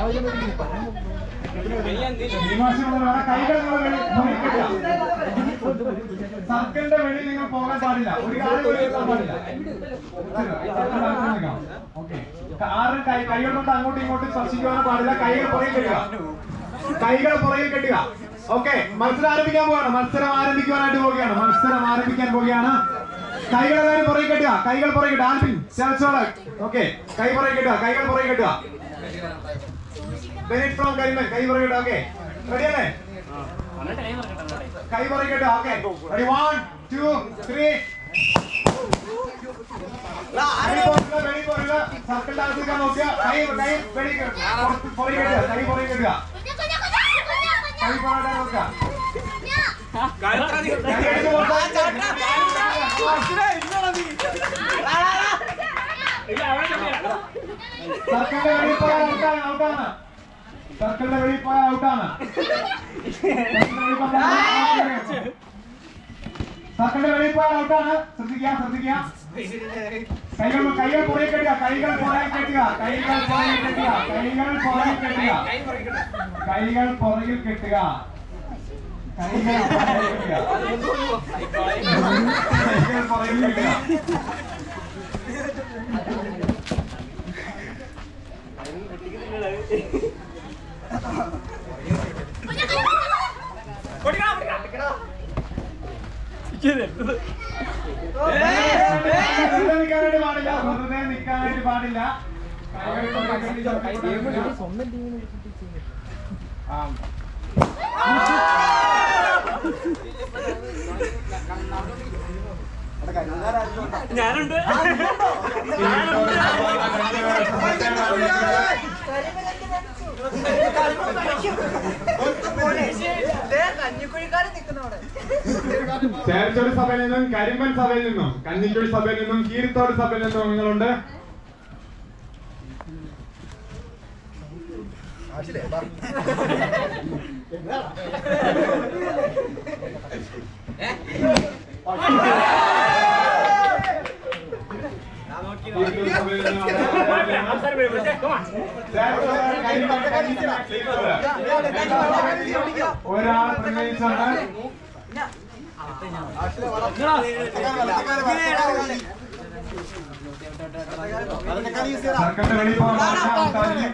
നിയമാശമുള്ള കൈകൾ നിങ്ങൾ വെളി മുന്നിൽ കെട്ടുക. സർക്കിളിന്റെ വെളി നിങ്ങൾ പോകാൻ പാടില്ല ഒരു കാലം വെളി എത്താൻ പാടില്ല ഓക്കെ ആരും കൈ കൈകൾ കൊണ്ട് അങ്ങോട്ടും ഇങ്ങോട്ടും സ്പർശിക്കുവാനും പാടില്ല കൈകൾ പുറകിൽ കെട്ടുക കൈകൾ പുറകിൽ കെട്ടുക ഓക്കെ മത്സരം ആരംഭിക്കാൻ പോവുകയാണ് മത്സരം ആരംഭിക്കുവാനായിട്ട് പോവുകയാണ് മത്സരം ആരംഭിക്കാൻ പോവുകയാണ് കൈകൾ എല്ലാവരും പുറകിൽ കെട്ടുക കൈകൾ പുറകിൽ കെട്ടുക ആൽബിൻ ചലച്ചോള ഓക്കെ കൈ പുറകിൽ കെട്ടുക കൈകൾ പുറകിൽ കെട്ടുക ബെനിറ്റ് ഫ്രോം കരിമൻ കൈ പുറകിൽ കെട്ടുക ഓക്കെ റെഡി അല്ലേ കൈ പുറകിൽ കെട്ടുക okay ready one two three വെളി പോരുക സർക്കിളിന്റെ അകത്തേക്ക് നോക്കുക കൈ കൈ വെളി പുറത്ത് പുറകിൽ കെട്ടുക കൈ പുറകിൽ കെട്ടുക കൈ പുറകെ നോക്കുക കൈ എടുത്ത് സർക്കിളിന്റെ വെളിയിൽ പോയാൽ ഔട്ടാണ് ഔട്ടാണ് സർക്കിളിന്റെ വെളിയിൽ പോയാൽ ഔട്ടാണ് സർക്കിളിന്റെ വെളിയിൽ പോയാൽ ഔട്ടാണ് ശ്രദ്ധിക്കുക ശ്രദ്ധിക്കുക കൈകൾ കൈകൾ പുറകെ കെട്ടുക കൈകൾ പുറകെ കെട്ടുക കൈകൾ പുറകിൽ കെട്ടുക കൈകൾ പുറകിൽ കെട്ടുക കൈകൾ പുറകിൽ കെട്ടുക കൈകൾ പുറകിൽ കെട്ടുക കൈകൾ പുറകിൽ കെട്ടുക വെറുതെ നിൽക്കാനായിട്ട് പാടില്ല വെറുതെ നിൽക്കാനായിട്ട് പാടില്ല ആ. ഞാനുണ്ട് കഞ്ഞിക്കുഴിക്കാരൻ നിൽക്കുന്നവിടെ ചേർച്ചോട് സഭയിൽ നിന്നും കരിമ്പൻ സഭയിൽ നിന്നും കഞ്ഞിക്കുഴി സഭയിൽ നിന്നും കീരിത്തോട് സഭയിൽ നിന്നും നിങ്ങളുണ്ട് കീരിത്തോട് സഭയിൽ നിന്നും ചേർച്ചോട് കരിമ്പൻ കഞ്ഞിക്കുഴി കീരിത്തോട്. ഒരാൾ പ്രതിനിധിച്ചുണ്ട് സർക്കാരിന്റെ വെളിയിൽ പോകാൻ പാടില്ല, ഔട്ടായിരിക്കും.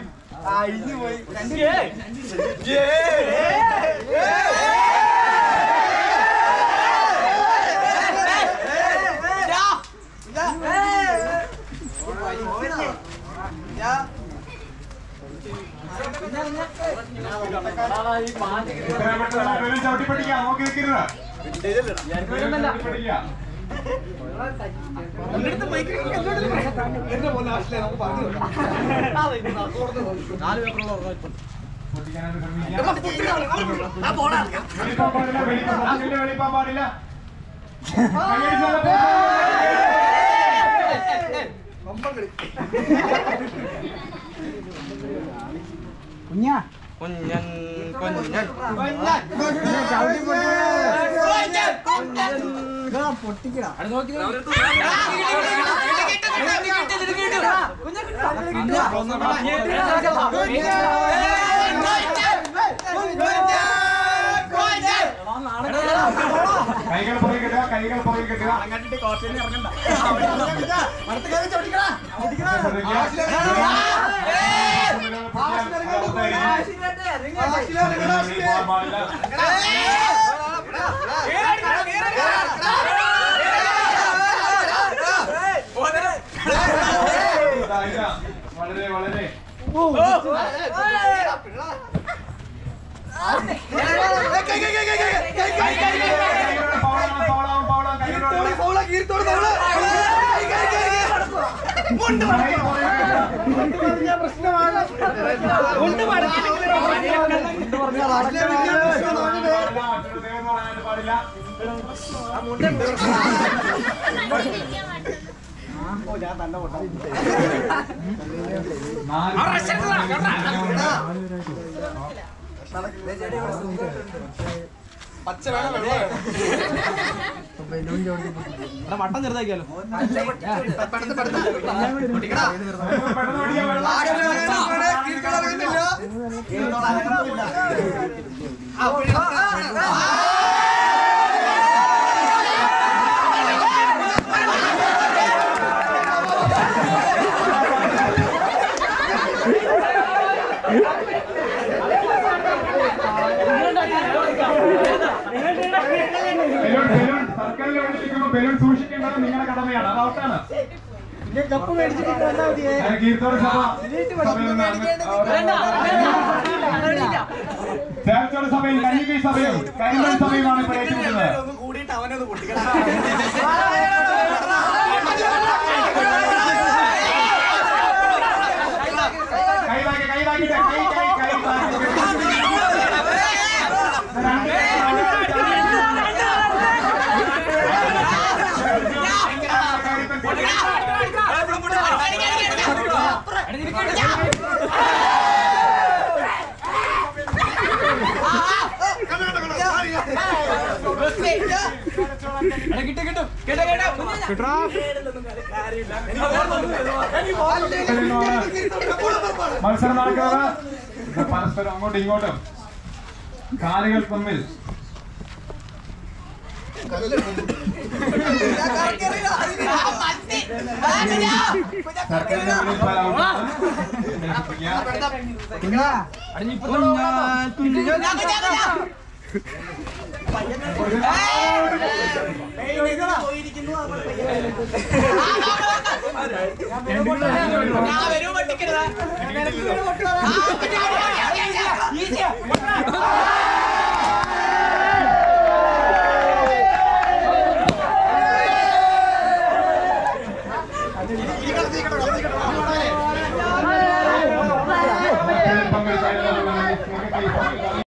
ഇത്രയും പെട്ടെന്ന് വെളിയിൽ ചവിട്ടി പഠിക്കാം നോക്കി നിൽക്കരുത് വെളിയിൽ ചവിട്ടി പഠിക്കാം. പൊട്ടിക്കാനായിട്ട് ശ്രമിക്കാം. വെളിയിൽ പോകാൻ പാടില്ല, വെളിയിൽ പോകാൻ- സർക്കിളിന്റെ വെളിയിൽ പോകാൻ പാടില്ല. കൈയടിച്ചാലോ, കുഞ്ഞൻ കുഞ്ഞൻ കൈകൾ പുറകിൽ കെട്ടുക കൈകൾ പുറകിൽ കെട്ടുക വെളിയിൽ പോകാൻ പാടില്ല. ഇതാ, ഇതാ. വളരെ വളരെ കൈകളോട് ഫൗളാവും, ഫൗളാവും, ഫൗളാവും, കൈകളോട് കൈ പുറകിൽ കെട്ടുക. മറ്റൊരു ദൈവം പറയാനായിട്ട് പാടില്ല മട്ടൻ ചെറുതാക്കിയാലോ പെട്ടെന്ന് പഠിക്കാം ബലൂൺ ബലൂൺ സർക്കിളിൽ ഒഴിച്ചിരിക്കുമ്പോൾ ബലൂൺ സൂക്ഷിക്കേണ്ടത് നിങ്ങളുടെ കടമയാണ് അത് ഔട്ടാണ് ഞാൻ കീർത്തോട് സഭ സഭയിൽ നിന്ന് ചേർച്ചോട് സഭയും കന്യകൈ സഭയും കരിമൺ സഭയുമാണ് ഇപ്പോൾ ഏറ്റുമുട്ടുന്നത് കൈതാക്കി കൈതാക്കി കൈ കൈ കൈ താക്കി. മത്സരം നടക്കുന്നത് ഇത് പരസ്പരം അങ്ങോട്ടും ഇങ്ങോട്ടും കാലുകൾ തമ്മിൽ സർക്കാരിന്റെ മുന്നിൽ പല ഔട്ടാണ്. മത്സരത്തിൽ പങ്കെടുക്കാനുള്ള